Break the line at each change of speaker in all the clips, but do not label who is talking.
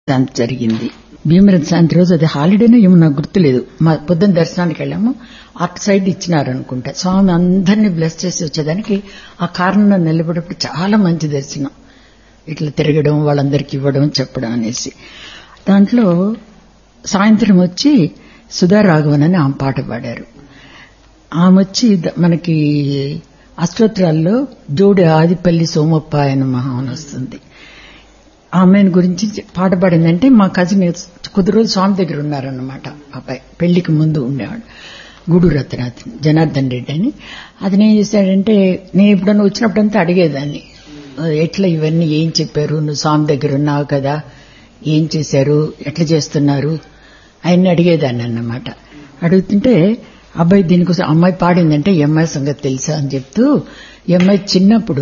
శాంతి జరిగింది భీమరథ శాంతి రోజు అది హాలిడేనో ఏమో నాకు గుర్తులేదు మా పొద్దున్న దర్శనానికి వెళ్ళాము అటు సైడ్ ఇచ్చినారు అనుకుంటా స్వామి అందరినీ బ్లెస్ చేసి వచ్చేదానికి ఆ కారణం నిలబడేప్పుడు చాలా మంచి దర్శనం ఇట్లా తిరగడం వాళ్ళందరికీ ఇవ్వడం చెప్పడం అనేసి దాంట్లో సాయంత్రం వచ్చి సుధా రాఘవన్ అని ఆమె పాట పాడారు ఆమె వచ్చి ద- మనకి అష్టోత్తరాల్లో జోడి ఆదిపల్లి సోమప్ప ఆయన మహాన్ వస్తుంది ఆమెను గురించి పాట పాడిందంటే మా కజిన్ కొద్ది రోజులు స్వామి దగ్గర ఉన్నారన్నమాట అబ్బాయి పెళ్లికి ముందు ఉండేవాడు గూడు రత్నాథ్ జనార్దన్ రెడ్డి అని అతను ఏం చేశాడంటే నేను ఎప్పుడన్నా వచ్చినప్పుడంతా అడిగేదాన్ని ఎట్లా ఇవన్నీ ఏం చెప్పారు నువ్వు స్వామి దగ్గర ఉన్నావు కదా ఏం చేశారు ఎట్లా చేస్తున్నారు ఆయన్ని అడిగేదాన్ని అన్నమాట అడుగుతుంటే అబ్బాయి దీనికోసం అమ్మాయి పాడిందంటే ఈ అమ్మాయి సంగతి తెలుసా అని చెప్తూ ఈ అమ్మాయి చిన్నప్పుడు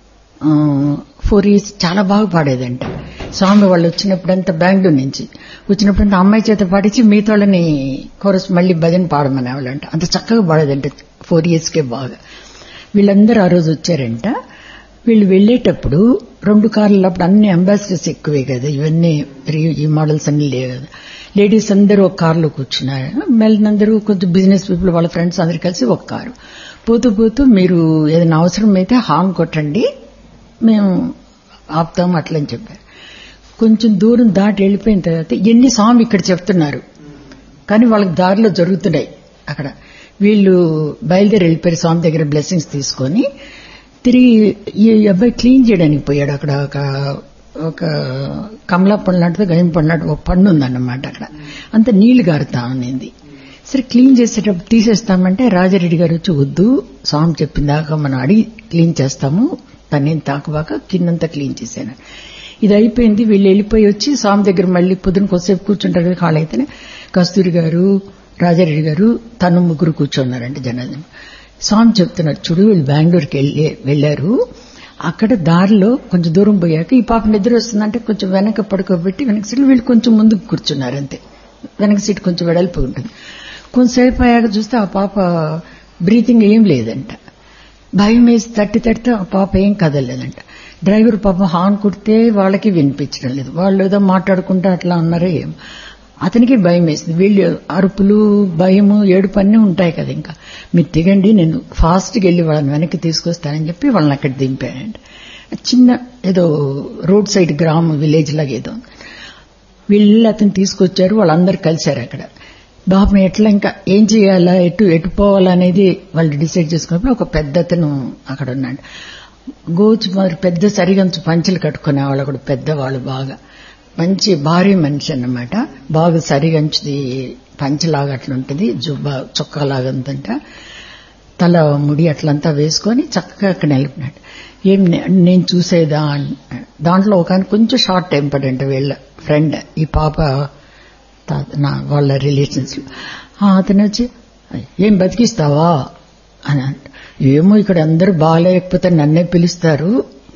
ఫోర్ ఇయర్స్ చాలా బాగా పాడేదంట స్వామి వాళ్ళు వచ్చినప్పుడంతా బెంగళూరు నుంచి వచ్చినప్పుడంతా అమ్మాయి చేత పాడించి మిగతా వాళ్ళని కోరస్ మళ్ళీ భజన పాడమనేవాళ్ళంట అంత చక్కగా పాడేదంట ఫోర్ ఇయర్స్కే బాగా వీళ్ళందరూ ఆ రోజు వచ్చారంట వీళ్ళు వెళ్లేటప్పుడు రెండు కార్లు అప్పుడు అన్ని అంబాసిడర్స్ ఎక్కువే కదా ఇవన్నీ రి- ఈ మోడల్స్ అన్ని లేవు కదా లేడీస్ అందరూ ఒక కారులో కూర్చున్నారు మెల్లందరూ కొంచెం బిజినెస్ పీపుల్ వాళ్ళ ఫ్రెండ్స్ అందరు కలిసి ఒక కారు పోతూ పోతూ మీరు ఏదైనా అవసరం అయితే హార్న్ కొట్టండి మేము ఆపుతాం అట్లని చెప్పారు కొంచెం దూరం దాటి వెళ్ళిపోయిన తర్వాత ఎన్ని స్వామి ఇక్కడ చెప్తున్నారు కానీ వాళ్ళకి దారిలో జరుగుతున్నాయి అక్కడ వీళ్ళు బయలుదేరి వెళ్ళిపోయారు స్వామి దగ్గర బ్లెస్సింగ్స్ తీసుకొని తిరిగి ఈ అబ్బాయి క్లీన్ చేయడానికి పోయాడు అక్కడ ఒక ఒక కమలా పండు లాంటిది గయం పండు లాంటి ఒక పండు ఉందన్నమాట అక్కడ అంత నీళ్లు గారుతా ఉన్నింది సరే క్లీన్ చేసేటప్పుడు తీసేస్తామంటే రాజారెడ్డి గారు వచ్చి వద్దు స్వామి చెప్పిందాక మనం అడిగి క్లీన్ చేస్తాము తనేం తాకబాక కిందంతా క్లీన్ చేశాను ఇది అయిపోయింది వీళ్ళు వెళ్ళిపోయి వచ్చి స్వామి దగ్గర మళ్ళీ పొద్దున కొద్దిసేపు కూర్చుంటారు కదా ఖాళీ అయితేనే కస్తూరి గారు రాజారెడ్డి గారు తను ముగ్గురు కూర్చున్నారంటే జనార్దన్ స్వామి చెప్తున్నారు చూడు వీళ్ళు బెంగళూరుకి వెళ్ళి వెళ్లారు అక్కడ దారిలో కొంచెం దూరం పోయాక ఈ పాప నిద్ర వస్తుందంటే కొంచెం వెనక పడుకోబెట్టి వెనక సీట్లు వీళ్ళు కొంచెం ముందుకు కూర్చున్నారు అంతే వెనక సీట్ కొంచెం వెడల్పు ఉంటుంది కొంతసేపు అయ్యాక చూస్తే ఆ పాప బ్రీతింగ్ ఏం లేదంట భయం వేసి తట్టి తట్టితే ఆ పాప ఏం కదలలేదంట డ్రైవర్ పాపం హార్న్ కొడితే వాళ్ళకి వినిపించడం లేదు వాళ్ళు ఏదో మాట్లాడుకుంటూ అట్లా అన్నారో ఏం అతనికి భయం వేసింది వీళ్ళు అరుపులు భయము ఏడుపు అన్నీ ఉంటాయి కదా ఇంకా మీరు దిగండి నేను ఫాస్ట్గా వెళ్ళి వాళ్ళని వెనక్కి తీసుకొస్తానని చెప్పి వాళ్ళని అక్కడ దింపానండి చిన్న ఏదో రోడ్ సైడ్ గ్రామం విలేజ్ లాగా ఏదో ఉంది. వీళ్ళు అతను తీసుకొచ్చారు వాళ్ళందరూ కలిశారు అక్కడ బాబు ఎట్లా ఇంకా ఏం చేయాలా ఎటు ఎటు పోవాలా అనేది వాళ్ళు డిసైడ్ చేసుకున్నప్పుడు ఒక పెద్ద అతను అక్కడ ఉన్నాడు గోచు మరి పెద్ద సరిగంచు పంచులు కట్టుకునే వాళ్ళు కూడా పెద్దవాళ్ళు బాగా మంచి భారీ మనిషి అన్నమాట బాగా సరిగంచుది పంచలాగా అట్లా ఉంటుంది జుబ్బా చొక్కాలాగా ఉందంట తల ముడి అట్లంతా వేసుకొని చక్కగా అక్కడ నిలిపినాడు ఏం నే- నేను చూసేదా అన్- దాంట్లో ఒక ఆయన కొంచెం షార్ట్ టెంపర్డ్ అంటే వీళ్ళ ఫ్రెండ్ ఈ పాప తా- నా వాళ్ళ రిలేషన్స్ లో ఆ, అతను వచ్చి ఏం బతికిస్తావా అని అంట ఏమో ఇక్కడ అందరూ బాగాలేకపోతే నన్నే పిలుస్తారు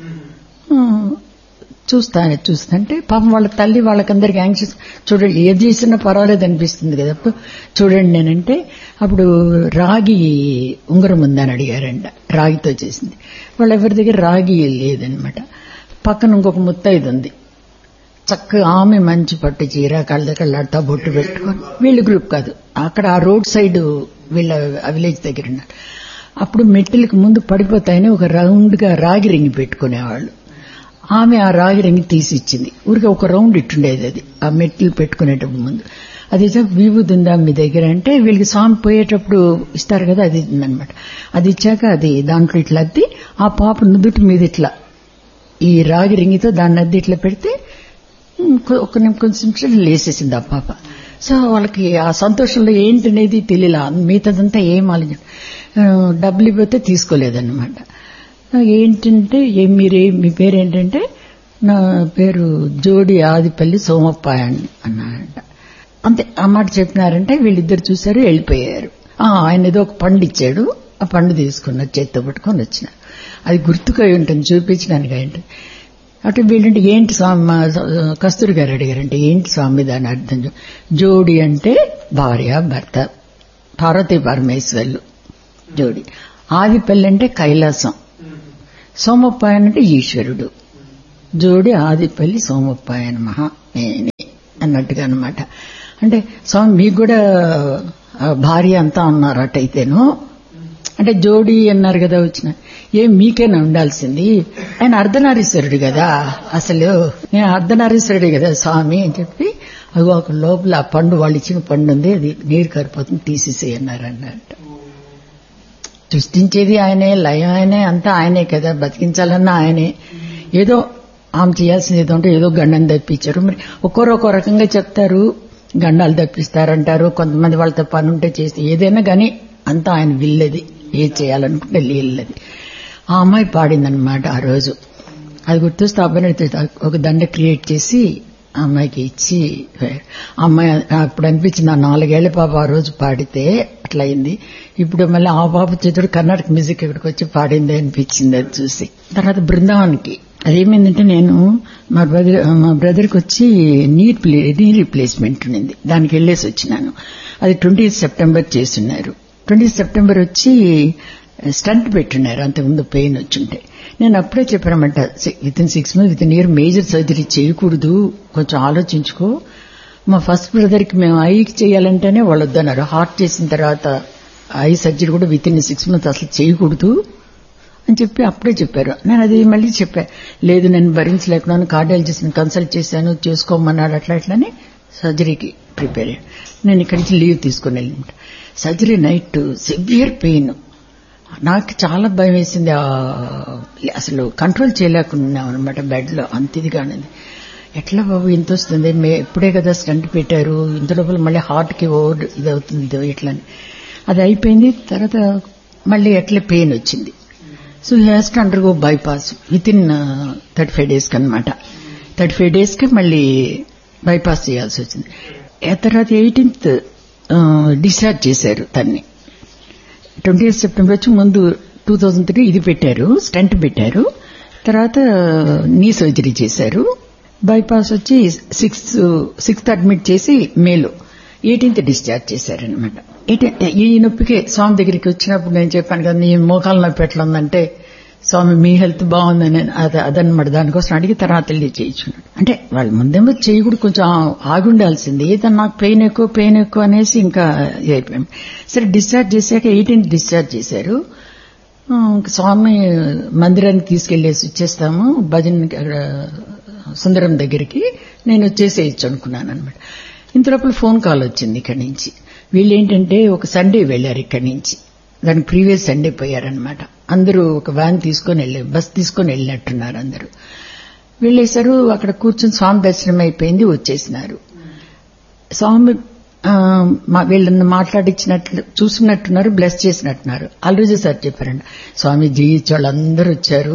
ఆ, చూస్తాను చూస్తుంటే పాపం వాళ్ళ తల్లి వాళ్ళకందరికి యాంగ్షియస్ చూడండి ఏది చేసినా పర్వాలేదు అనిపిస్తుంది కదా అప్పుడు చూడండి నేనంటే అప్పుడు రాగి ఉంగరం ఉందని అడిగారంట రాగితో చేసింది వాళ్ళు ఎవరి దగ్గర రాగి లేదనమాట పక్కన ఇంకొక ముత్తైదు ఉంది చక్కగా ఆమె మంచి పట్టు చీర కళ్ళ కళ్ళాడుతా బొట్టు పెట్టుకొని వీళ్ళు గ్రూప్ కాదు అక్కడ ఆ రోడ్ సైడ్ వీళ్ళ విలేజ్ దగ్గర ఉన్నారు అప్పుడు మెట్టిలకు ముందు పడిపోతాయని ఒక రౌండ్ గా రాగి రింగి పెట్టుకునేవాళ్ళు ఆమె ఆ రాగి రింగి తీసి ఇచ్చింది ఊరికి ఒక రౌండ్ ఇట్టుండేది అది ఆ మెట్లు పెట్టుకునేటప్పుడు ముందు అది విభూది ఉందా మీ దగ్గర అంటే వీళ్ళకి స్వామి పోయేటప్పుడు ఇస్తారు కదా అది ఉందన్నమాట అది ఇచ్చాక అది దాంట్లో ఇట్లా అద్ది ఆ పాప నుదుటి మీద ఇట్లా ఈ రాగి రింగితో దాన్ని అద్ది ఇట్లా పెడితే ఉమ్, కొ- ఒక నిమి- కొంచెం నిమిషాలు లేసేసింది ఆ పాప సో వాళ్ళకి ఆ సంతోషంలో ఏంటనేది తెలియలా మిగతాదంతా ఏం ఆలోచన ఆ, డబ్బులు ఇవ్వతే తీసుకోలేదన్నమాట ఆ, ఏంటంటే ఏ మీరే మీ పేరు ఏంటంటే నా పేరు జోడి ఆదిపల్లి సోమప్ప అని అన్నారంట అంతే ఆ మాట చెప్పినారంటే వీళ్ళిద్దరు చూశారు వెళ్ళిపోయారు ఆ, ఆయన ఏదో ఒక పండు ఇచ్చాడు ఆ పండు తీసుకున్న చేత్తో పట్టుకొని వచ్చిన అది గుర్తుకై ఉంటుంది చూపించడానికి ఏంటి అటు వీళ్ళంటే ఏంటి స్వామి మా కస్తూరి గారు అడిగారంటే ఏంటి స్వామి దాని అర్థం చూ- జోడి అంటే భార్య భర్త పార్వతీ పరమేశ్వర్లు జోడి ఆదిపల్లి అంటే కైలాసం సోమప్పాయన అంటే ఈశ్వరుడు జోడి ఆదిపల్లి సోమప్పాయన మహా అన్నట్టుగా అనమాట అంటే స్వామి మీకు కూడా ఆ, భార్య అంతా ఉన్నారు అటైతేను అంటే జోడి అన్నారు కదా వచ్చిన ఏం మీకేనా ఉండాల్సింది ఆయన అర్ధనారీశ్వరుడు కదా అసలు నేను అర్ధనారీశ్వరుడే కదా స్వామి అని చెప్పి అగో ఒక లోపల ఆ పండు వాళ్ళు ఇచ్చిన పండు ఉంది అది నీరు కారిపోతుంది తీసేసి అన్నారు అన్నట్టు సృష్టించేది ఆయనే లయం ఆయనే అంతా ఆయనే కదా బతికించాలన్నా ఆయనే ఏదో ఆమె చేయాల్సింది ఏదో ఉంటే ఏదో గండం తప్పించారు మరి ఒక్కొరు ఒక్కో రకంగా చెప్తారు గండాలు తప్పిస్తారంటారు కొంతమంది వాళ్ళతో పని ఉంటే చేస్తే ఏదైనా కానీ అంతా ఆయన విల్లది ఏది చేయాలనుకుంటే లీల్లది ఆ అమ్మాయి పాడిందనమాట ఆ రోజు అది గుర్తొస్తే ఆ అబ్బాయిని ఒక దండ క్రియేట్ చేసి ఆ అమ్మాయికి ఇచ్చి ఆ అమ్మాయి అప్పుడు అనిపించింది ఆ నాలుగేళ్ల పాప ఆ రోజు పాడితే అట్లా అయింది ఇప్పుడు మళ్ళీ ఆ పాప చేతుడు కర్ణాటక మ్యూజిక్ ఇక్కడికి వచ్చి పాడింది అనిపించింది అది చూసి తర్వాత బృందావన్కి అదేమైందంటే నేను మా బ్రదర్ మా బ్రదర్కి వచ్చి నీ ప్లే- నీ రీప్లేస్మెంట్ ఉండింది దానికి వెళ్ళేసి వచ్చినాను అది ట్వంటీ సెప్టెంబర్ చేస్తున్నారు ట్వంటీ సెప్టెంబర్ వచ్చి స్టంట్ పెట్టున్నారు అంతకుముందు పెయిన్ వచ్చుంటే నేను అప్పుడే చెప్పానమాట within six months within year major surgery చేయకూడదు కొంచెం ఆలోచించుకో మా ఫస్ట్ బ్రదర్కి మేము ఐకి చేయాలంటేనే వాళ్ళు వద్దన్నారు హార్ట్ చేసిన తర్వాత ఐ సర్జరీ కూడా విత్ ఇన్ సిక్స్ మంత్స్ అసలు చేయకూడదు అని చెప్పి అప్పుడే చెప్పారు నేను అది మళ్ళీ చెప్పా లేదు నేను భరించలేకున్నాను కార్డియాలజిస్ట్ని కన్సల్ట్ చేశాను చేసుకోమన్నాడు అట్లా అట్లని సర్జరీకి ప్రిపేర్ అయ్యాను నేను ఇక్కడి నుంచి లీవ్ తీసుకుని వెళ్ళినమాట సర్జరీ నైట్ సివియర్ పెయిన్ నాకు చాలా భయం వేసింది ఆ, అసలు కంట్రోల్ చేయలేకున్నాం అనమాట బెడ్లో అంత ఇదిగానేది ఎట్లా బాబు ఇంత వస్తుంది మే ఇప్పుడే కదా స్టంట్ పెట్టారు ఇంత లోపల మళ్ళీ హార్ట్కి ఓవర్ ఇది అవుతుంది ఇట్లా అని అది అయిపోయింది తర్వాత మళ్ళీ ఎట్లా పెయిన్ వచ్చింది so he has to undergo bypass within thirty five డేస్కి అనమాట థర్టీ ఫైవ్ డేస్కి మళ్ళీ బైపాస్ చేయాల్సి వచ్చింది ఆ తర్వాత ఎయిటీన్త్ డిశ్చార్జ్ చేశారు తన్ని ట్వంటీ సెప్టెంబర్ వచ్చి ముందు టూ థౌజండ్ త్రీ ఇది పెట్టారు స్టంట్ పెట్టారు తర్వాత నీ సర్జరీ చేశారు బైపాస్ వచ్చి సిక్స్త్ సిక్స్త్ అడ్మిట్ చేసి మేలో ఎయిటీన్త్ డిశ్చార్జ్ చేశారనమాట ఈ నొప్పికి స్వామి దగ్గరికి వచ్చినప్పుడు నేను చెప్పాను కదా నీ మోకాల నొప్పి ఎట్లా ఉందంటే స్వామి మీ హెల్త్ బాగుందని అది అదనమాట దానికోసం అడిగి తర్వాత వెళ్ళి చేయించుకున్నాడు అంటే వాళ్ళు ముందేమో చేయి కూడా కొంచెం ఆగి ఉండాల్సింది ఏదన్నా నాకు పెయిన్ ఎక్కువ పెయిన్ ఎక్కువ అనేసి ఇంకా ఇది అయిపోయాం సరే డిశ్చార్జ్ చేశాక ఎయిటీన్త్ డిశ్చార్జ్ చేశారు ఆ, ఇంక స్వామి మందిరానికి తీసుకెళ్లేసి వచ్చేస్తాము భజనకి అక్కడ సుందరం దగ్గరికి నేను వచ్చేసేయచ్చు అనుకున్నాను అనమాట ఇంతలోపల ఫోన్ కాల్ వచ్చింది ఇక్కడి నుంచి వీళ్ళు ఏంటంటే ఒక సండే వెళ్ళారు ఇక్కడి నుంచి దానికి ప్రీవియస్ సండే పోయారనమాట అందరూ ఒక వ్యాన్ తీసుకొని వెళ్ళారు బస్ తీసుకొని వెళ్ళినట్టున్నారు అందరూ వెళ్ళేశారు అక్కడ కూర్చొని స్వామి దర్శనం అయిపోయింది వచ్చేసినారు స్వామి ఆ, మా వీళ్ళని మాట్లాడించినట్లు చూసినట్టున్నారు బ్లెస్ చేసినట్టున్నారు అల్లుజీ సార్ చెప్పారండి స్వామి జీవించే వాళ్ళందరూ వచ్చారు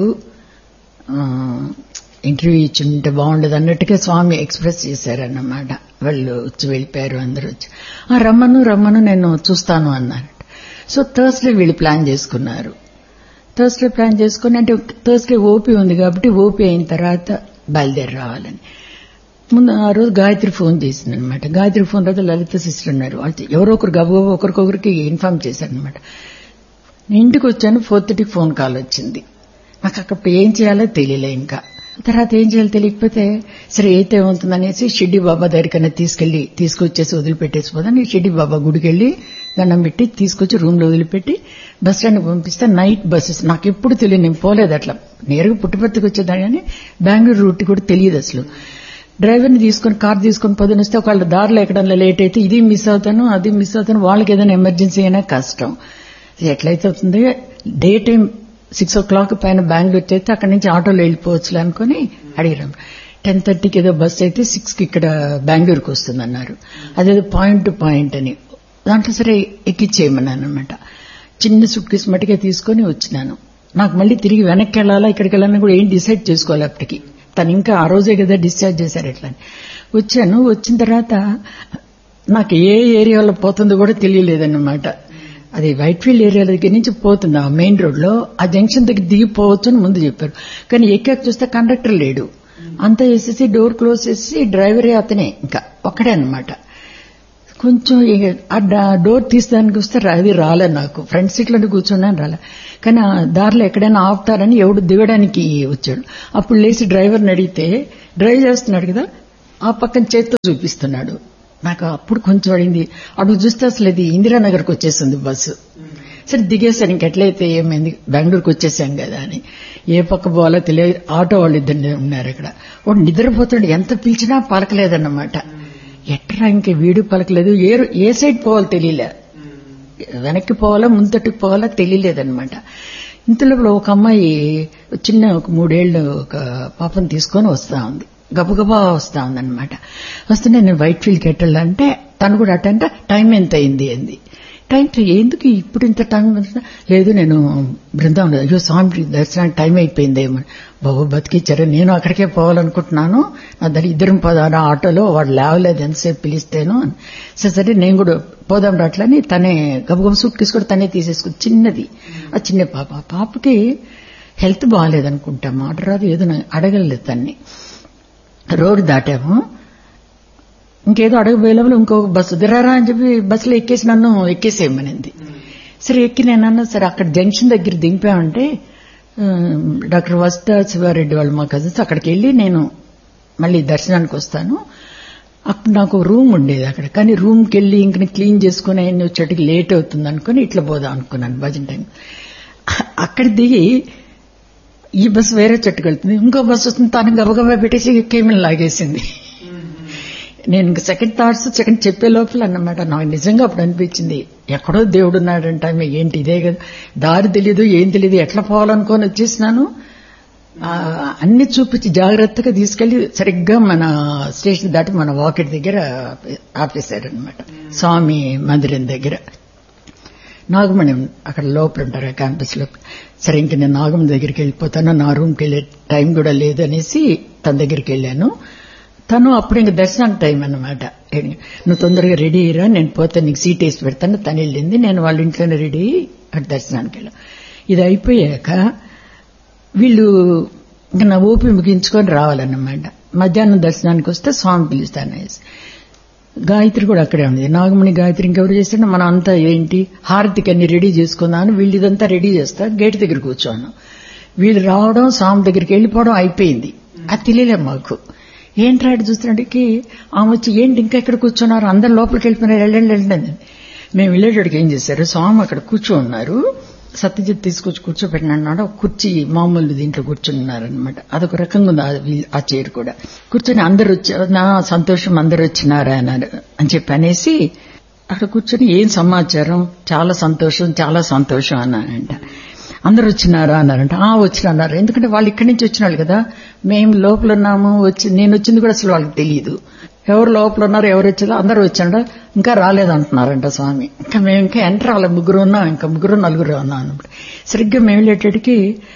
ఆ, ఇంటర్వ్యూ ఇచ్చుంటే బాగుండదు అన్నట్టుగా స్వామి ఎక్స్ప్రెస్ చేశారన్నమాట వాళ్ళు వచ్చి వెళ్ళిపోయారు అందరూ వచ్చి "ఆ, రమ్మను రమ్మను నేను చూస్తాను అన్నారు సో థర్స్డే వీళ్ళు ప్లాన్ చేసుకున్నారు థర్స్డే ప్లాన్ చేసుకుని అంటే థర్స్డే ఓపీ ఉంది కాబట్టి ఓపీ అయిన తర్వాత బయలుదేరి రావాలని ముందు ఆ రోజు గాయత్రి ఫోన్ చేసింది అనమాట గాయత్రి ఫోన్ తర్వాత లలిత సిస్టర్ ఉన్నారు వాళ్ళు ఎవరో ఒకరు గబగబా ఒకరికొకరికి ఇన్ఫార్మ్ చేశారనమాట నేను ఇంటికి వచ్చాను ఫోర్ థర్టీకి ఫోన్ కాల్ వచ్చింది నాకు అక్కడ ఏం చేయాలో తెలియలే ఇంకా తర్వాత ఏం చేయాలో తెలియకపోతే సరే అయితే ఏమవుతుందనేసి షిడ్డి బాబా దగ్గరికన్నా తీసుకెళ్లి తీసుకొచ్చేసి వదిలిపెట్టేసి పోదాన్ని షిడ్డి బాబా గుడికి వెళ్ళి దండం పెట్టి తీసుకొచ్చి రూమ్ లో వదిలిపెట్టి బస్ స్టాండ్ పంపిస్తే నైట్ బస్సెస్ నాకు ఎప్పుడు తెలియదు నేను పోలేదు అట్లా నేరుగా పుట్టుపర్తికి వచ్చేదాన్ని కానీ బెంగళూరు రూట్ కూడా తెలియదు అసలు డ్రైవర్ని తీసుకొని కార్ తీసుకొని పొద్దున వస్తే ఒకళ్ళ దారిలో ఎక్కడంలో లేట్ అయితే ఇది మిస్ అవుతాను అది మిస్ అవుతాను వాళ్ళకి ఏదైనా ఎమర్జెన్సీ అయినా కష్టం ఇది ఎట్లయితే అవుతుంది day time six o'clock పైన బెంగళూరు అయితే అక్కడి నుంచి ఆటోలో వెళ్ళిపోవచ్చు అనుకుని అడిగాం టెన్ థర్టీకి ఏదో బస్ అయితే సిక్స్ కి ఇక్కడ బెంగళూరుకి వస్తుందన్నారు అదేదో పాయింట్ టు పాయింట్ అని దాంట్లో సరే ఎక్కిచ్చేయమన్నాను అనమాట చిన్న సుట్ కేసు మటుకే తీసుకొని వచ్చినాను నాకు మళ్ళీ తిరిగి వెనక్కి వెళ్ళాలా ఇక్కడికి వెళ్ళాలని కూడా ఏం డిసైడ్ చేసుకోవాలి అప్పటికి తను ఇంకా ఆ రోజే కదా డిశ్చార్జ్ చేశారు ఎట్లా అని. వచ్చాను వచ్చిన తర్వాత నాకు ఏ ఏరియాలో పోతుందో కూడా తెలియలేదన్నమాట అది వైట్ ఫీల్డ్ ఏరియా దగ్గర నుంచి పోతుంది ఆ మెయిన్ రోడ్ లో ఆ జంక్షన్ దగ్గర దిగిపోవచ్చు అని ముందు చెప్పారు కానీ ఎక్కాక చూస్తే కండక్టర్ లేడు అంతా వేసేసి డోర్ క్లోజ్ చేసి డ్రైవరే అతనే ఇంకా ఒక్కడే అన్నమాట కొంచెం ఇక ఆ డా- డోర్ తీసేదానికి వస్తే రా- అది రాలే నాకు ఫ్రంట్ సీట్లో కూర్చున్నాను రాలే కానీ ఆ దారిలో ఎక్కడైనా ఆపుతారని ఎవడు దిగడానికి వచ్చాడు అప్పుడు లేచి డ్రైవర్ని అడిగితే డ్రైవ్ చేస్తున్నాడు కదా ఆ పక్కన చేత్తో చూపిస్తున్నాడు నాకు అప్పుడు కొంచెం అడిగింది అడుగు చూస్తే అసలు ఇది ఇందిరానగర్కి వచ్చేసింది బస్సు సరే దిగేసాను ఇంకెట్లయితే ఏమైంది బెంగళూరుకి వచ్చేసాం కదా అని ఏ పక్క పోవాలో తెలియదు ఆటో వాళ్ళు ఇద్దరు ఉన్నారు ఇక్కడ వాడు నిద్రపోతాడు ఎంత పిలిచినా పలకలేదన్నమాట ఎట్రా ఇంక వీడు పలకలేదు ఏ ఏ సైడ్ పోవాలో తెలియలే వెనక్కి పోవాలా ముందటికి పోవాలా తెలియలేదన్నమాట ఇంతలో ఒక అమ్మాయి చిన్న ఒక మూడేళ్లు ఒక పాపను తీసుకొని వస్తా ఉంది గబగబా వస్తా ఉందన్నమాట వస్తే నేను వైట్ ఫీల్డ్కి ఎట్టాలంటే తను కూడా అటంటే టైం ఎంత అయింది అంది టైం ఎందుకు ఇప్పుడు ఇంత టైం లేదు నేను బృందావనం అయ్యో స్వామి దర్శనానికి టైం అయిపోయిందేమో బాబు బతికిచ్చారు నేను అక్కడికే పోవాలనుకుంటున్నాను నా దగ్గర ఇద్దరం పోదాను ఆటోలో వాడు లేవలేదు ఎంతసేపు పిలిస్తేను సరే సరే నేను కూడా పోదాం రాట్లని తనే గబగబ సూట్ కేసు కూడా తనే తీసేసుకుని చిన్నది ఆ చిన్న పాప ఆ పాపకి హెల్త్ బాగాలేదనుకుంటా మాట రాదు ఏదో అడగలేదు తన్ని రోడ్డు దాటాము ఇంకేదో అడగబోయేలోపల ఇంకొక బస్సు దిరారా అని చెప్పి బస్సులో ఎక్కేసి నన్ను ఎక్కేసేయమనింది సరే ఎక్కి నేనన్నా సరే అక్కడ జంక్షన్ దగ్గర దింపామంటే డాక్టర్ వస్తా శివారెడ్డి వాళ్ళు మా కజిన్స్ అక్కడికి వెళ్ళి నేను మళ్ళీ దర్శనానికి వస్తాను అప్పుడు నాకు రూమ్ ఉండేది అక్కడ కానీ రూమ్కి వెళ్ళి ఇంక క్లీన్ చేసుకుని ఆయన వచ్చేటికి లేట్ అవుతుంది అనుకుని ఇట్లా పోదాం అనుకున్నాను భజన టైం అక్కడ దిగి ఈ బస్సు వేరే చెట్టుకు వెళ్తుంది ఇంకో బస్సు వస్తుంది తను గబగబా పెట్టేసి కేమిల్ లాగేసింది నేను ఇంక సెకండ్ థాట్స్ సెకండ్ చెప్పే లోపల అన్నమాట నాకు నిజంగా అప్పుడు అనిపించింది ఎక్కడో దేవుడు ఉన్నాడంట ఏంటి ఇదే కదా దారి తెలియదు ఏం తెలియదు ఎట్లా పోవాలనుకొని వచ్చేసినాను అన్ని చూపించి జాగ్రత్తగా తీసుకెళ్లి సరిగ్గా మన స్టేషన్ దాటి మన వాకెట్ దగ్గర ఆపేశారనమాట స్వామి మందిరం దగ్గర నాగమణి అక్కడ లోపల ఉంటారు క్యాంపస్ లో సరే ఇంక నేను నాగమణి దగ్గరికి వెళ్ళిపోతాను నా రూమ్కి వెళ్ళే టైం కూడా లేదు అనేసి తన దగ్గరికి వెళ్ళాను తను అప్పుడు ఇంక దర్శనానికి టైం అన్నమాట నువ్వు తొందరగా రెడీ అయ్యిరా నేను పోతే నీకు సీట్ వేసి పెడతాను తను వెళ్ళింది నేను వాళ్ళ ఇంట్లోనే రెడీ అయ్యి అటు దర్శనానికి వెళ్ళాం ఇది అయిపోయాక వీళ్ళు ఇంకా నా ఓపి ముగించుకొని రావాలన్నమాట మధ్యాహ్నం దర్శనానికి వస్తే స్వామి పిలుస్తాను గాయత్రి కూడా అక్కడే ఉంది నాగమణి గాయత్రి ఇంకెవరు చేస్తాడు మనం అంతా ఏంటి హారతికి అన్ని రెడీ చేసుకుందామని వీళ్ళు ఇదంతా రెడీ చేస్తా గేట్ దగ్గర కూర్చోను వీళ్ళు రావడం స్వామి దగ్గరికి వెళ్ళిపోవడం అయిపోయింది అది తెలియలే మాకు ఏంట్రా అటు చూస్తున్నట్టుకి ఆమె వచ్చి ఏంటి ఇంకా ఎక్కడ కూర్చున్నారు అందరు లోపలికి వెళ్ళిపోయినారు వెళ్ళండి వెళ్ళండి మేము వెళ్ళేటోడికి ఏం చేశారు స్వామి అక్కడ కూర్చో ఉన్నారు సత్యజిత్ తీసుకొచ్చి కూర్చోబెట్టినాడు కుర్చీ మామూలు దీంట్లో కూర్చున్నారనమాట అదొక రకంగా ఉంది ఆ చైర్ కూడా కూర్చొని అందరు వచ్చి సంతోషం అందరు వచ్చినారా అన్నారు అని చెప్పి అనేసి అక్కడ కూర్చొని ఏం సమాచారం చాలా సంతోషం చాలా సంతోషం అన్నారంట అందరు వచ్చినారా అన్నారంట ఆ వచ్చిన అన్నారు ఎందుకంటే వాళ్ళు ఇక్కడి నుంచి వచ్చిన వాళ్ళు కదా మేము లోపల ఉన్నాము వచ్చి నేను వచ్చింది కూడా అసలు వాళ్ళకి తెలియదు ఎవరు లోపల ఉన్నారు ఎవరు వచ్చారో అందరూ వచ్చాడ ఇంకా రాలేదంటున్నారంట స్వామి ఇంకా మేము ఇంకా ఎంటర్ అవ్వాలి ముగ్గురు ఉన్నాం ఇంకా ముగ్గురు నలుగురు ఉన్నాం అన్నప్పుడు సరిగ్గా మేము వెళ్ళేటడికి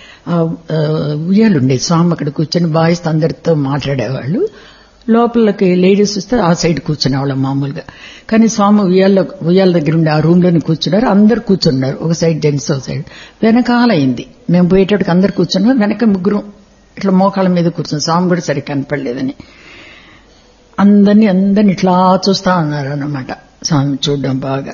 ఉయ్యాలు ఉండేది స్వామి అక్కడ కూర్చొని బాయ్స్ అందరితో మాట్లాడేవాళ్ళు లోపలికి లేడీస్ వస్తే ఆ సైడ్ కూర్చునేవాళ్ళం మామూలుగా కానీ స్వామి ఉయ్యాల ఉయ్యాల దగ్గర ఉండి ఆ రూమ్ లోనే కూర్చున్నారు అందరు కూర్చున్నారు ఒక సైడ్ జెంట్స్ ఒక సైడ్ వెనకాల అయింది మేము పోయేటప్పటికి అందరు కూర్చున్నారు వెనక ముగ్గురు ఇట్లా మోకాళ్ళ మీద కూర్చున్నాం స్వామి కూడా సరిగ్గా కనపడలేదని అందరినీ అందరిని ఇట్లా చూస్తా ఉన్నారు అన్నమాట స్వామి చూడడం బాగా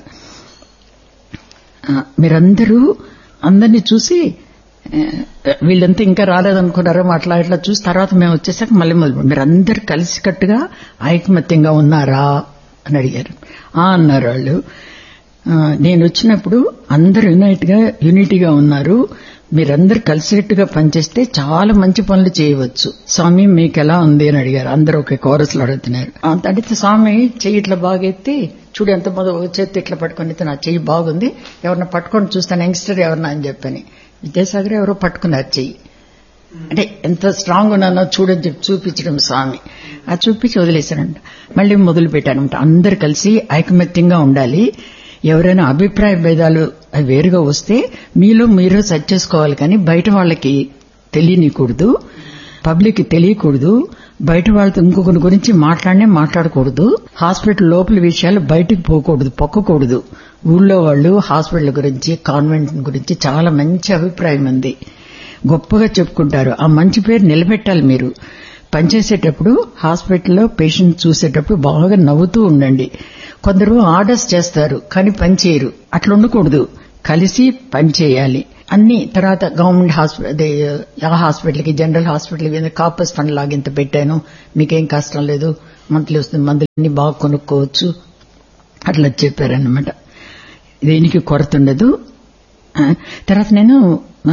మీరందరూ అందరినీ చూసి వీళ్ళంతా ఇంకా రాలేదనుకున్నారో అట్లా ఇట్లా చూసి తర్వాత మేము వచ్చేసాక మళ్ళీ మొదలు మీరందరు కలిసికట్టుగా ఐకమత్యంగా ఉన్నారా అని అడిగారు ఆ అన్నారు వాళ్ళు నేను వచ్చినప్పుడు అందరు యునైట్ గా యూనిటీగా ఉన్నారు మీరందరు కలిసికట్టుగా పనిచేస్తే చాలా మంచి పనులు చేయవచ్చు స్వామి మీకు ఎలా ఉంది అని అడిగారు అందరూ ఒక కోరస్లో అడుగుతున్నారు అడిగితే స్వామి చెయ్యి ఇట్లా బాగా ఎత్తి చూడు ఎంత మొదలు ఒక చేతి ఇట్లా పట్టుకొని నా చెయ్యి బాగుంది ఎవరిన పట్టుకొని చూస్తాను యంగ్స్టర్ ఎవరన్నా అని చెప్పని విద్యాసాగర్ ఎవరో పట్టుకున్నారు చెయ్యి అంటే ఎంత స్ట్రాంగ్ ఉన్నానో చూడని చెప్పి చూపించడం స్వామి ఆ చూపించి వదిలేశానంట మళ్ళీ మొదలు పెట్టానంట అందరు కలిసి ఐకమత్యంగా ఉండాలి ఎవరైనా అభిప్రాయ భేదాలు అవి వేరుగా వస్తే మీలో మీరు సెట్ చేసుకోవాలి కానీ బయట వాళ్ళకి తెలియనికూడదు పబ్లిక్ తెలియకూడదు బయట వాళ్ళతో ఇంకొకరి గురించి మాట్లాడనే మాట్లాడకూడదు హాస్పిటల్ లోపల విషయాలు బయటకు పోకూడదు పొక్కకూడదు ఊళ్ళో వాళ్ళు హాస్పిటల్ గురించి కాన్వెంట్ గురించి చాలా మంచి అభిప్రాయం ఉంది గొప్పగా చెప్పుకుంటారు ఆ మంచి పేరు నిలబెట్టాలి మీరు పనిచేసేటప్పుడు హాస్పిటల్లో పేషెంట్ చూసేటప్పుడు బాగా నవ్వుతూ ఉండండి కొందరు ఆర్డర్స్ చేస్తారు కానీ పనిచేయరు అట్లా ఉండకూడదు కలిసి పనిచేయాలి అన్ని తర్వాత గవర్నమెంట్ హాస్పిటల్ ఆ హాస్పిటల్కి జనరల్ హాస్పిటల్ కాపస్ ఫండ్ లాగా ఇంత పెట్టాను మీకేం కష్టం లేదు మంత్లీ వస్తుంది మందులన్నీ బాగా కొనుక్కోవచ్చు అట్లా చెప్పారనమాట దేనికి కొరత ఉండదు ఆ, తర్వాత నేను ఆ,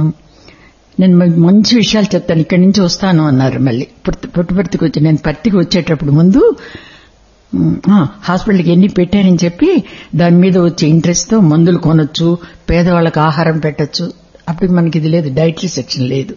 నేను మీకు మంచి విషయాలు చెప్తాను ఇక్కడి నుంచి వస్తాను అన్నారు మళ్ళీ పుట్టు పుట్టుపర్తికి వచ్చి నేను పర్తికి వచ్చేటప్పుడు ముందు ఉమ్, ఆ, హాస్పిటల్కి ఎన్ని పెట్టారని చెప్పి దాని మీద వచ్చే ఇంట్రెస్ట్ తో మందులు కొనొచ్చు పేదవాళ్ళకి ఆహారం పెట్టొచ్చు అప్పటికి మనకి ఇది లేదు డైటరీ సెక్షన్ లేదు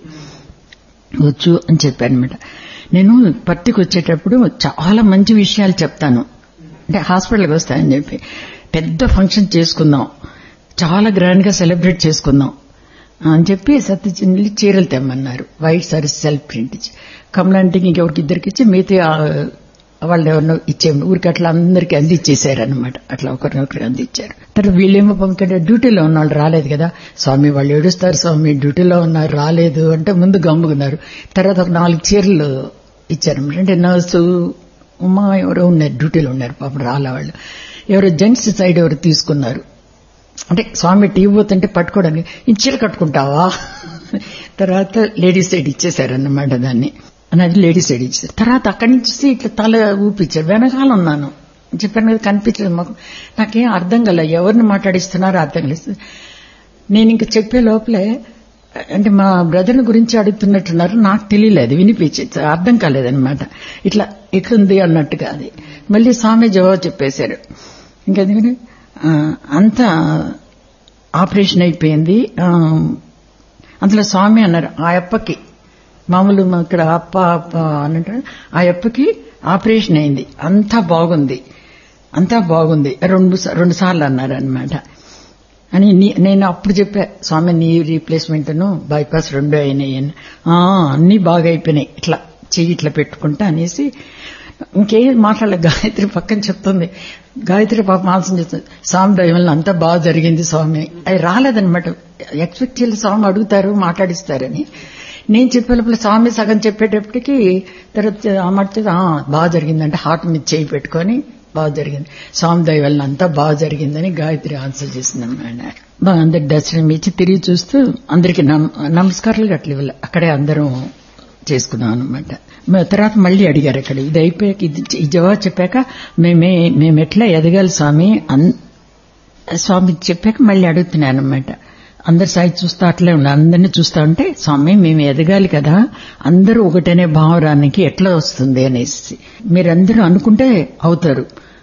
వచ్చు అని చెప్పారనమాట నేను పత్తికి వచ్చేటప్పుడు చాలా మంచి విషయాలు చెప్తాను అంటే హాస్పిటల్కి వస్తానని చెప్పి పెద్ద ఫంక్షన్ చేసుకుందాం చాలా గ్రాండ్ గా సెలబ్రేట్ చేసుకుందాం అని చెప్పి సత్యచంద్రులు చీరలు తెమ్మన్నారు వైట్ సారీస్ సెల్ఫ్ ప్రింట్ ఇచ్చి కమలాంటికి ఇంకెవరికి ఇద్దరికి ఇచ్చి మిగతా ఆ, వాళ్ళు ఎవరినో ఇచ్చే ఊరికి అట్లా అందరికీ అందించేశారు అనమాట అట్లా ఒకరినొకరికి అందించారు తర్వాత వీళ్ళేమో పంపించే డ్యూటీలో ఉన్న వాళ్ళు రాలేదు కదా స్వామి వాళ్ళు ఏడుస్తారు స్వామి డ్యూటీలో ఉన్నారు రాలేదు అంటే ముందు గమ్ముకున్నారు తర్వాత ఒక నాలుగు చీరలు ఇచ్చారు అంటే నర్సు ఉమా ఎవరో ఉన్నారు డ్యూటీలో ఉన్నారు పాపం రాలే వాళ్ళు ఎవరో జెంట్స్ సైడ్ ఎవరు తీసుకున్నారు అంటే స్వామి టీవీ పోతుంటే పట్టుకోవడానికి ఈ చీర కట్టుకుంటావా తర్వాత లేడీస్ సైడ్ ఇచ్చేశారన్నమాట దాన్ని అది లేడీస్ సైడ్ ఇచ్చారు తర్వాత అక్కడి నుంచి చూసి ఇట్లా తల ఊపించారు వెనకాల ఉన్నాను చెప్పాను కదా కనిపించలేదు మాకు నాకేం అర్థం కల ఎవరిని మాట్లాడిస్తున్నారో అర్థం కలిసి నేను ఇంక చెప్పే లోపలే అంటే మా బ్రదర్ గురించి అడుగుతున్నట్టున్నారు నాకు తెలియలేదు వినిపించేది అర్థం కాలేదన్నమాట ఇట్లా ఇట్లుంది అన్నట్టుగా అది మళ్ళీ స్వామి జవాబు చెప్పేశారు ఇంకెందుకని ఆ, అంతా ఆపరేషన్ అయిపోయింది ఆ, అందులో స్వామి అన్నారు ఆ అప్పకి మామూలు మా ఇక్కడ అప్ప అప్ప అని అంటారు ఆ అప్పకి ఆపరేషన్ అయింది అంతా బాగుంది అంతా బాగుంది రెండు సా- రెండు సార్లు అన్నారు అనమాట అని నీ- నేను అప్పుడు చెప్పా స్వామి నీ రీప్లేస్మెంట్ను బైపాస్ రెండు అయినాయి అని "ఆ, అన్నీ బాగా అయిపోయినాయి ఇట్లా చెయ్యి ఇట్లా పెట్టుకుంటా అనేసి ఇంకేం మాట్లాడలే గాయత్రి పక్కన చెప్తుంది గాయత్రి పాప ఆలస్యం చేస్తుంది స్వామి దయ వల్ల అంతా బాగా జరిగింది స్వామి అది రాలేదనమాట ఎక్స్పెక్ట్ చేయాలి స్వామి అడుగుతారు మాట్లాడిస్తారని నేను చెప్పే లోపల స్వామి సగం చెప్పేటప్పటికి తర్వాత ఆ మాట చేసి, "ఆ, బాగా జరిగిందంటే హార్ట్ మీద చేయి పెట్టుకొని బాగా జరిగింది స్వామి దయ వల్ల అంతా బాగా జరిగిందని గాయత్రి ఆన్సర్ చేసింది అన్నమాట బాగా అందరి దర్శనం ఇచ్చి తిరిగి చూస్తూ అందరికి నమస్కారాలు అట్లా ఇవ్వాలి అక్కడే అందరం చేసుకున్నాం అనమాట తర్వాత మళ్ళీ అడిగారు అక్కడ ఇది అయిపోయాక ఇది ఈ జవాబు చెప్పాక మేమే మేము ఎట్లా ఎదగాలి స్వామి అన్ స్వామి చెప్పాక మళ్ళీ అడుగుతున్నాను అనమాట అందరి సాయి చూస్తా అట్లే ఉన్నా అందరినీ చూస్తా ఉంటే స్వామి మేము ఎదగాలి కదా అందరూ ఒకటనే భావరానికి ఎట్లా వస్తుంది అనేసి మీరందరూ అనుకుంటే అవుతారు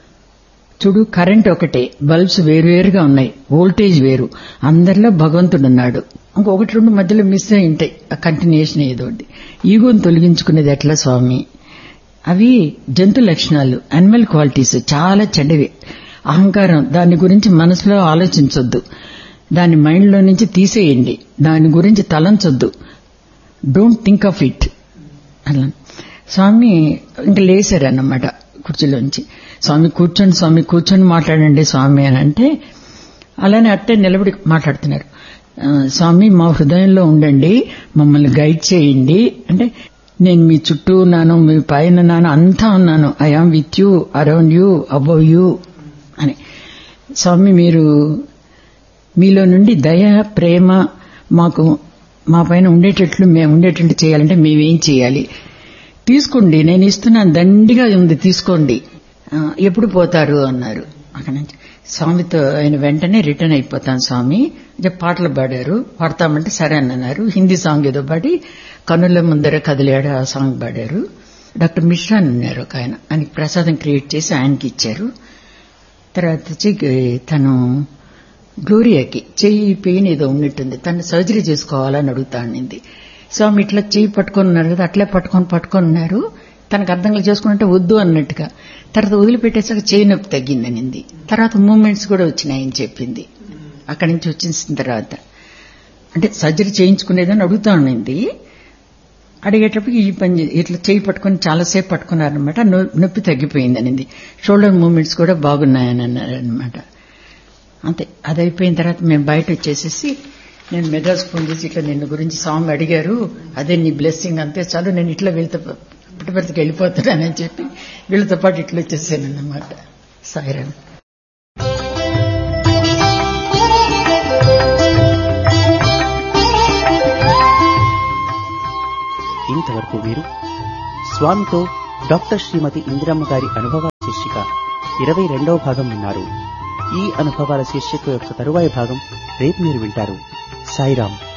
చూడు కరెంట్ ఒకటే బల్బ్స్ వేరువేరుగా ఉన్నాయి వోల్టేజ్ వేరు అందరిలో భగవంతుడు ఉన్నాడు ఇంకొకటి రెండు మధ్యలో మిస్ అయి ఉంటాయి ఆ కంటిన్యూషన్ ఏదో ఒకటి ఈగోని తొలగించుకునేది ఎట్లా స్వామి అవి జంతు లక్షణాలు అనిమల్ క్వాలిటీస్ చాలా చెడ్డవి అహంకారం దాని గురించి మనసులో ఆలోచించొద్దు దాని మైండ్లో నుంచి తీసేయండి దాని గురించి తలంచొద్దు డోంట్ థింక్ ఆఫ్ ఇట్ అలా స్వామి ఇంకా లేచారన్నమాట కుర్చీలోంచి స్వామి కూర్చోండి స్వామి కూర్చొని మాట్లాడండి స్వామి అని అంటే అలానే అట్టే నిలబడి మాట్లాడుతున్నారు ఆ, స్వామి మా హృదయంలో ఉండండి మమ్మల్ని గైడ్ చేయండి అంటే నేను మీ చుట్టూ ఉన్నాను మీ పైన ఉన్నాను అంతా ఉన్నాను I am with you around you above you అని స్వామి మీరు మీలో నుండి దయ ప్రేమ మాకు మా పైన ఉండేటట్లు మేము ఉండేటట్లు చేయాలంటే మేమేం చేయాలి తీసుకోండి నేను ఇస్తున్నాను దండిగా ఉంది తీసుకోండి ఆ, ఎప్పుడు పోతారు అన్నారు అక్కడ నుంచి స్వామితో ఆయన వెంటనే రిటర్న్ అయిపోతాను స్వామి అంటే పాటలు పాడారు పాడతామంటే సరే అని అన్నారు హిందీ సాంగ్ ఏదో పాడి కనుల ముందర కదిలాడు ఆ సాంగ్ పాడారు డాక్టర్ మిశ్రా అని ఉన్నారు ఒక ఆయన ఆయనకి ప్రసాదం క్రియేట్ చేసి ఆయనకి ఇచ్చారు తర్వాత వచ్చి తను గ్లోరియాకి చెయ్యి పెయిన్ ఏదో ఉన్నట్టుంది తను సర్జరీ చేసుకోవాలని అడుగుతానింది స్వామి ఇట్లా చెయ్యి పట్టుకొని ఉన్నారు కదా అట్లే పట్టుకొని పట్టుకొని ఉన్నారు తనకు అర్థంగా చేసుకుంటే వద్దు అన్నట్టుగా తర్వాత వదిలిపెట్టేసాక చేయి నొప్పి తగ్గిందనింది తర్వాత మూమెంట్స్ కూడా వచ్చినాయని చెప్పింది అక్కడి నుంచి వచ్చేసిన తర్వాత అంటే సర్జరీ చేయించుకునేదని అడుగుతా ఉన్నింది అడిగేటప్పుడు ఈ పని చే- ఇట్లా చేయి పట్టుకొని చాలాసేపు పట్టుకున్నారనమాట నొప్పి తగ్గిపోయింది అనింది షోల్డర్ మూమెంట్స్ కూడా బాగున్నాయని అన్నారనమాట అంతే అది అయిపోయిన తర్వాత మేము బయట వచ్చేసేసి నేను మెడ్రాస్ ఫోన్ చేసి ఇట్లా నిన్ను గురించి స్వామి అడిగారు అదే నీ బ్లెస్సింగ్ అంతే చాలు నేను ఇట్లా వీళ్ళతో పుట్టపర్తికి వెళ్ళిపోతానని చెప్పి వీళ్ళతో పాటు ఇట్లా వచ్చేసాను అన్నమాట సాయిరామ్
ఇంతవరకు మీరు స్వామితో డాక్టర్ శ్రీమతి ఇందిరమ్మ గారి అనుభవాల శీర్షిక ఇరవై రెండవ భాగం విన్నారు ఈ అనుభవాల శీర్షిక యొక్క తరువాయి భాగం రేపు మీరు వింటారు సాయిరాం